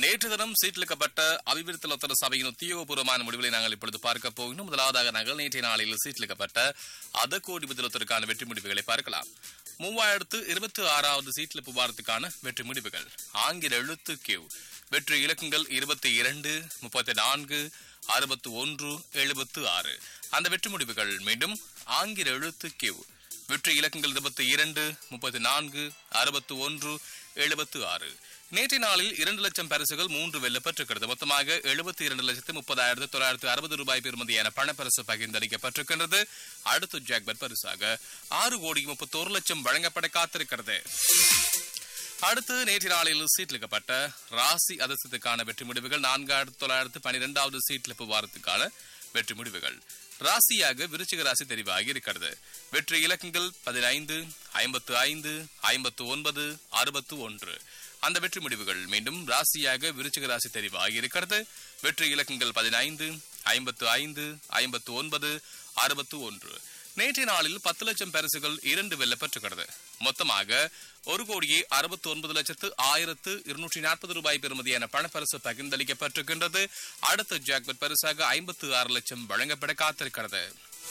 நேற்று தினம் சீட்டிலிக்கப்பட்ட அபிவிருத்தி லத்தர சபையின் உத்தியோகபூர்வமான முடிவுகளை நாங்கள் இப்பொழுது பார்க்க போகிறோம் முதலாவதாக நாங்கள் நேற்றைய நாளில் சீட்டிலிக்கப்பட்ட அத கோடி முதலத்திற்கான வெற்றி முடிவுகளை பார்க்கலாம் மூவாயிரத்து இருபத்தி ஆறாவது சீட்டில் புவாரத்துக்கான வெற்றி முடிவுகள் ஆங்கில எழுத்து கியூ வெற்றி இலக்கங்கள் இருபத்தி இரண்டு முப்பத்தி நான்கு அறுபத்து ஒன்று எழுபத்து ஆறு அந்த வெற்றி முடிவுகள் மீண்டும் ஆங்கில எழுத்து கியூ வெற்றி இலக்கங்கள் இருபத்தி இரண்டு முப்பத்தி நான்கு அறுபத்து ஒன்று எழுபத்து ஆறு நேற்றைய நாளில் இரண்டு லட்சம் பரிசுகள் மூன்று வெல்ல பெற்றிருக்கிறது மொத்தமாக எழுபத்தி இரண்டு லட்சத்து முப்பதாயிரத்து தொள்ளாயிரத்து அறுபது ரூபாய் பெறுமதியான பணப்பரிசு பகிர்ந்தளிக்கப்பட்டிருக்கின்றது அடுத்த ஜாக்பட் பரிசாக ஆறு கோடி முப்பத்தோரு லட்சம் வழங்கப்பட காத்திருக்கிறது அடுத்து நேற்று நாளில் சீட்லிக்கப்பட்ட ராசி அதிர்ஷ்டத்துக்கான வெற்றி முடிவுகள் நான்காயிரத்து தொள்ளாயிரத்து பனிரெண்டாவது சீட்லிப்பு வாரத்துக்கான வெற்றி முடிவுகள் ராசியாக விருச்சிக ராசி தெரிவாகி இருக்கிறது வெற்றி இலக்கங்கள் பதினைந்து ஐம்பத்து ஐந்து ஐம்பத்து ஒன்பது அறுபத்து ஒன்று அந்த வெற்றி முடிவுகள் மீண்டும் ராசியாக விருச்சிக ராசி தெரிவாகி இருக்கிறது வெற்றி இலக்கங்கள் பதினைந்து ஐம்பத்து ஐந்து ஐம்பத்து ஒன்பது அறுபத்து ஒன்று நேற்றைய நாளில் பத்து லட்சம் பரிசுகள் இரண்டு வெல்ல பெற்றுகிறது மொத்தமாக ஒரு கோடியே அறுபத்தி ஒன்பது லட்சத்து ஆயிரத்து இருநூற்றி நாற்பது ரூபாய் பெறுமதியான பணப்பரிசு பகிர்ந்தளிக்கப்பட்டிருக்கின்றது அடுத்த ஜாக்பட் பரிசாக ஐம்பத்து ஆறு லட்சம் வழங்கப்பட காத்திருக்கிறது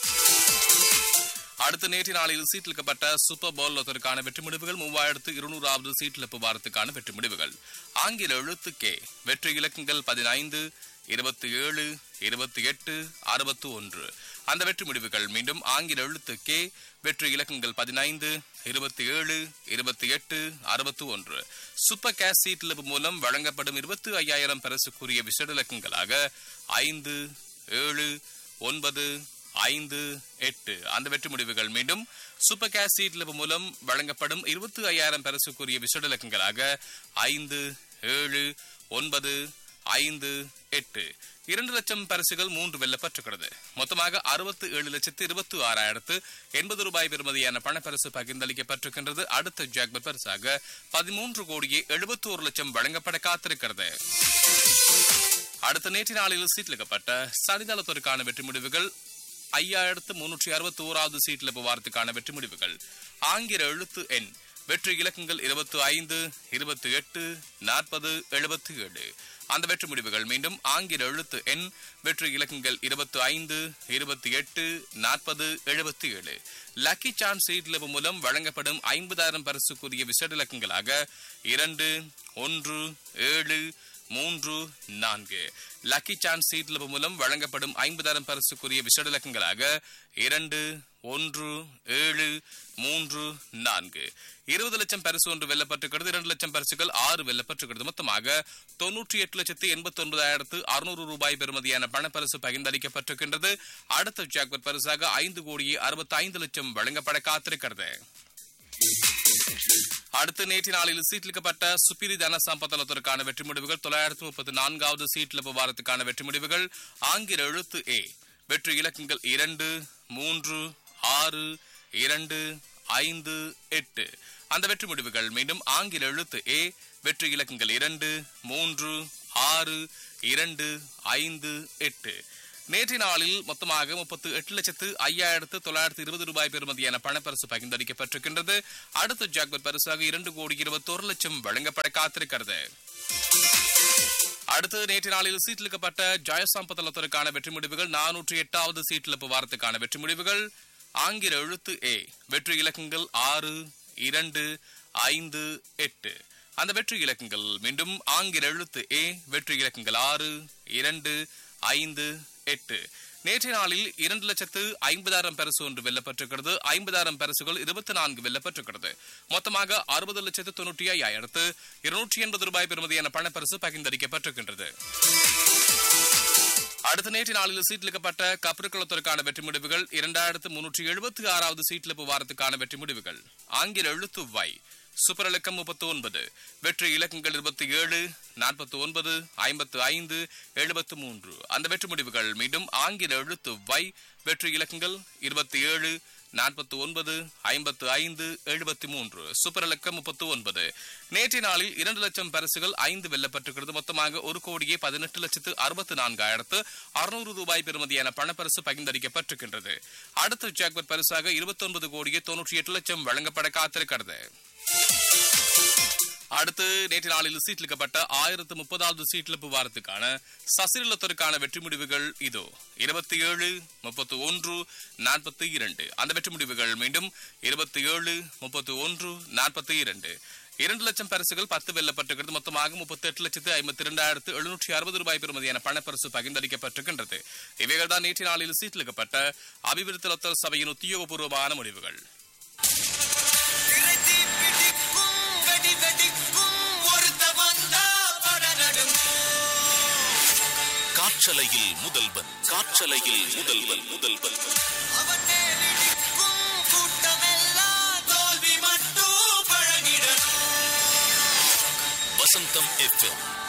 அடுத்த நேற்று நாளில் சீட்டிலிக்கப்பட்ட சூப்பர் பால் லொத்தருக்கான வெற்றி முடிவுகள் மூவாயிரத்து இருநூறாவது சீட்டிழப்பு வாரத்துக்கான வெற்றி முடிவுகள் ஆங்கில எழுத்து கே வெற்றி இலக்கங்கள் பதினைந்து இருபத்தி ஏழு இருபத்தி எட்டு அறுபத்து ஒன்று அந்த வெற்றி முடிவுகள் மீண்டும் ஆங்கில எழுத்து கே வெற்றி இலக்கங்கள் பதினைந்து இருபத்தி ஏழு இருபத்தி எட்டு அறுபத்து ஒன்று சூப்பர் கேஷ் சீட்டிழப்பு மூலம் வழங்கப்படும் இருபத்தி ஐயாயிரம் பரிசுக்குரிய விசேட இலக்கங்களாக ஐந்து ஏழு ஒன்பது ஐந்து எட்டு அந்த வெற்றி முடிவுகள் மீண்டும் சூப்பர் கேஷ் சீட்லப்பு மூலம் வழங்கப்படும் இருபத்தி ஐயாயிரம் பரிசுக்குரிய விசேட இலக்கங்களாக ஐந்து ஏழு ஒன்பது ஐந்து எட்டு இரண்டு லட்சம் பரிசுகள் மூன்று வெல்ல பெற்றுக்கிறது மொத்தமாக அறுபத்து ஏழு லட்சத்து இருபத்தி ஆறாயிரத்து எண்பது ரூபாய் பெறுமதியான பணப்பரிசு பகிர்ந்தளிக்கப்பட்டிருக்கின்றது அடுத்த ஜாக்பர் பரிசாக பதிமூன்று கோடியே எழுபத்தி ஒரு லட்சம் வழங்கப்பட காத்திருக்கிறது அடுத்த நேற்று நாளில் சீட்டிலிக்கப்பட்ட சனிதளத்திற்கான வெற்றி முடிவுகள் ஐயாயிரத்து முன்னூற்றி அறுபத்தி ஓராவது சீட்டில் வாரத்துக்கான வெற்றி முடிவுகள் ஆங்கில எழுத்து எண் வெற்றி இலக்கங்கள் இருபத்தி ஐந்து இருபத்தி எட்டு நாற்பது எழுபத்தி ஏழு அந்த வெற்றி முடிவுகள் மீண்டும் ஆங்கில எழுத்து எண் வெற்றி இலக்கங்கள் இருபத்தி ஐந்து இருபத்தி எட்டு நாற்பது எழுபத்தி ஏழு லக்கி சான்ஸ் சீட்லவு மூலம் வழங்கப்படும் ஐம்பதாயிரம் பரிசுக்குரிய விசேட இலக்கங்களாக இரண்டு ஒன்று ஏழு மூன்று நான்கு லக்கி சான்ஸ் சீட்லவு மூலம் வழங்கப்படும் ஐம்பதாயிரம் பரிசுக்குரிய விசேட இலக்கங்களாக இரண்டு ஒன்று ஏழு மூன்று நான்கு இருபது லட்சம் பரிசு ஒன்று வெல்லப்பட்டிருக்கிறது இரண்டு லட்சம் பரிசுகள் ஆறு வெல்லப்பட்டிருக்கிறது மொத்தமாக தொன்னூற்றி எட்டு லட்சத்து எண்பத்தி ஒன்பதாயிரத்து அறுநூறு ரூபாய் பெறுமதியான பணப்பரிசு பகிர்ந்தளிக்கப்பட்டிருக்கின்றது அடுத்த ஜாக்பட் பரிசாக ஐந்து கோடியே அறுபத்தி ஐந்து லட்சம் வழங்கப்பட காத்திருக்கிறது அடுத்த நேற்று நாளில் சீட்டிலிக்கப்பட்ட சுப்பிரி தன சம்பத்தலத்திற்கான வெற்றி முடிவுகள் தொள்ளாயிரத்து முப்பத்தி நான்காவது சீட்டில் வாரத்துக்கான வெற்றி முடிவுகள் ஆங்கில எழுத்து ஏ வெற்றி இலக்கங்கள் இரண்டு மூன்று ஆறு இரண்டு ஐந்து எட்டு அந்த வெற்றி முடிவுகள் மீண்டும் ஆங்கில எழுத்து ஏ வெற்றி இலக்கங்கள் இரண்டு மூன்று ஆறு இரண்டு ஐந்து எட்டு நேற்றைய நாளில் மொத்தமாக முப்பத்து எட்டு லட்சத்து ஐயாயிரத்து தொள்ளாயிரத்து இருபது ரூபாய் பெறுமதியான பணப்பரிசு பகிர்ந்தளிக்கப்பட்டிருக்கின்றது அடுத்த ஜாக்பர் பரிசாக இரண்டு கோடி இருபத்தோரு லட்சம் வழங்கப்பட காத்திருக்கிறது அடுத்து நேற்று நாளில் சீட்டிலிக்கப்பட்ட ஜெயசம்பதலத்திற்கான வெற்றி முடிவுகள் நானூற்றி எட்டாவது சீட்டிழப்பு வாரத்துக்கான வெற்றி முடிவுகள் ஆங்கில எழுத்து ஏ வெற்றி இலக்கங்கள் ஆறு இரண்டு ஐந்து எட்டு அந்த வெற்றி இலக்கங்கள் மீண்டும் ஆங்கில எழுத்து ஏ வெற்றி இலக்கங்கள் ஆறு இரண்டு ஐந்து எட்டு நேற்றைய நாளில் இரண்டு லட்சத்து ஐம்பதாயிரம் பரிசு ஒன்று வெல்லப்பட்டிருக்கிறது ஐம்பதாயிரம் பரிசுகள் இருபத்தி நான்கு வெல்லப்பட்டிருக்கிறது மொத்தமாக அறுபது லட்சத்து தொண்ணூற்றி ஐயாயிரத்து இருநூற்றி எண்பது ரூபாய் பெறுமதியான பணப்பரிசு பகிர்ந்தளிக்கப்பட்டிருக்கின்றது அடுத்த நேற்று நாளில் சீட்டிலிக்கப்பட்ட கப்பற்குளத்திற்கான வெற்றி முடிவுகள் இரண்டாயிரத்து முன்னூற்றி எழுபத்தி ஆறாவது சீட்டிலிப்பு வாரத்துக்கான வெற்றி முடிவுகள் ஆங்கில எழுத்து வை சூப்பர் இலக்கம் முப்பத்தி ஒன்பது வெற்றி இலக்கங்கள் இருபத்தி ஏழு நாற்பத்தி ஒன்பது ஐம்பத்து ஐந்து எழுபத்து மூன்று அந்த வெற்றி முடிவுகள் மீண்டும் ஆங்கில எழுத்து வை வெற்றி இலக்கங்கள் இருபத்தி ஏழு நாற்பத்தி ஒன்பது ஐம்பத்து ஐந்து எழுபத்தி மூன்று சூப்பர் இலக்கம் முப்பத்து ஒன்பது நேற்றைய நாளில் இரண்டு லட்சம் பரிசுகள் ஐந்து வெல்லப்பட்டிருக்கிறது மொத்தமாக ஒரு கோடியே பதினெட்டு லட்சத்து அறுபத்தி நான்காயிரத்து அறுநூறு ரூபாய் பெறுமதியான பணப்பரிசு பகிர்ந்தளிக்கப்பட்டிருக்கின்றது அடுத்த ஜாக்பட் பரிசாக இருபத்தி ஒன்பது கோடியே தொன்னூற்றி எட்டு லட்சம் வழங்கப்பட காத்திருக்கிறது அடுத்து நேற்று நாளில் சீட்டிலிக்கப்பட்ட ஆயிரத்து முப்பதாவது சீட்டிழப்பு வாரத்துக்கான சசிரலத்திற்கான வெற்றி முடிவுகள் இதோ இருபத்தி ஏழு முப்பத்தி ஒன்று நாற்பத்தி இரண்டு அந்த வெற்றி முடிவுகள் மீண்டும் இருபத்தி ஏழு முப்பத்தி ஒன்று நாற்பத்தி இரண்டு இரண்டு லட்சம் பரிசுகள் பத்து வெல்லப்பட்டிருக்கிறது மொத்தமாக முப்பத்தி எட்டு லட்சத்து ஐம்பத்தி இரண்டாயிரத்து எழுநூற்றி அறுபது ரூபாய் பெறுமதியான பணப்பரிசு பகிர்ந்தளிக்கப்பட்டிருக்கின்றது இவைகள் தான் நேற்று நாளில் சீட்டிலிக்கப்பட்ட அபிவிருத்தி லொத்தர் சபையின் உத்தியோகபூர்வமான முடிவுகள் திரைத்தி பிடிக்கும் வெடி வெடிக்கும் ஒருத்த வந்தா படநடுங்கும் காற்றலையில் முதல்வன் காற்றலையில் முதல்வன் முதல்வன் அவன் மேலிடிக்கும் கூட்டமெல்லாம் தோல்வி மட்டும் பழகிடணும் வசந்தம் எஃப்எம்